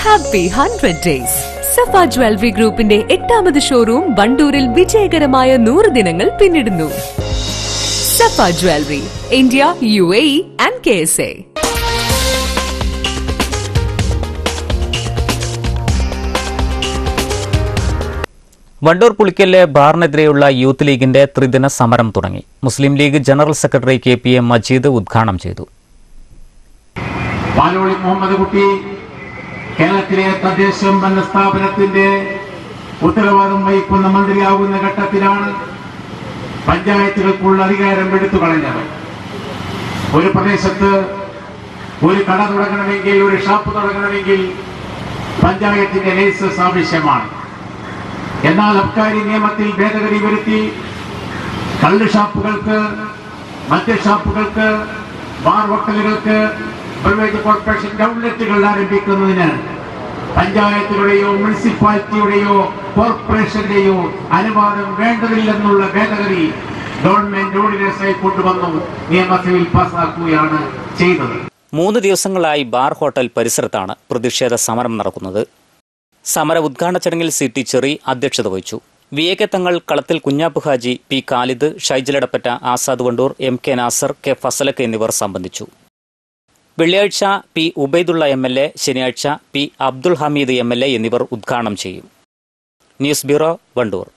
happy hundred days Safa jewellery ഗ്രൂപ്പിന്റെ എട്ടാമത് showroom വണ്ടൂരിൽ വിജയകരമായ നൂറ് ദിനങ്ങൾ പിന്നിടുന്നു Safa jewellery India U A and K S A Wandoor പുളിക്കലിലെ ബാറിനെതിരെയുള്ള യൂത്ത് ലീഗിന്റെ ത്രിദിന സമരം തുടങ്ങി Muslim League general secretary K P M Majeed ഉദ്ഘാടനം ചെയ്തു പാലോളി മുഹമ്മദ് കുട്ടി കേരളത്തിലെ തദ്ദേശ ഭരണ സ്ഥാപനത്തിന്റെ ഉത്തരവാദം വഹിക്കുന്ന മന്ത്രിയാകുന്ന ഘട്ടത്തിലാണ് പഞ്ചായത്തുകൾക്കുള്ള അധികാരം എടുത്തു കളഞ്ഞത് ഒരു പ്രദേശത്ത് ഒരു കട തുടങ്ങണമെങ്കിൽ ഒരു ഷാപ്പ് തുടങ്ങണമെങ്കിൽ പഞ്ചായത്തിന്റെ ലൈസൻസ് ആവശ്യമാണ് എന്നാൽ അബ്കാരി നിയമത്തിൽ ഭേദഗതി വരുത്തി കള്ള് ഷാപ്പുകൾക്ക് മറ്റ് ഷാപ്പുകൾക്ക് ബാർ ഹോട്ടലുകൾക്ക് പ്രൈവറ്റ് കോർപ്പറേഷൻ ഔട്ട്ലെറ്റുകൾ ആരംഭിക്കുന്നതിന് പഞ്ചായത്തുകളുടെയോ മുനിസിപ്പാലിറ്റിയുടെയോ കോർപ്പറേഷന്റെയോ അനുവാദം വേണ്ടതില്ലെന്നുള്ള ഭേദഗതി ഗവൺമെന്റ് ഓർഡിനൻസായി കൊണ്ടുവന്നു നിയമസഭയിൽ പാസാക്കുകയാണ് ചെയ്തത് മൂന്ന് ദിവസങ്ങളായി ബാർ ഹോട്ടൽ പരിസരത്താണ് പ്രതിഷേധ സമരം നടക്കുന്നത് സമര ഉദ്ഘാടന ചടങ്ങിൽ സി ടി ചെറി അധ്യക്ഷത വഹിച്ചു V A K Thangal Kalathil Kunhappu Haji P Khalid ഷൈജലടപ്പറ്റ Azad Wandoor M K Nasar K ഫസലക്ക് എന്നിവർ സംബന്ധിച്ചു വെള്ളിയാഴ്ച P Ubaidullah M L A ശനിയാഴ്ച P Abdul Hameed M L A എന്നിവർ ഉദ്ഘാടനം ചെയ്യും ന്യൂസ് ബ്യൂറോ വണ്ടൂർ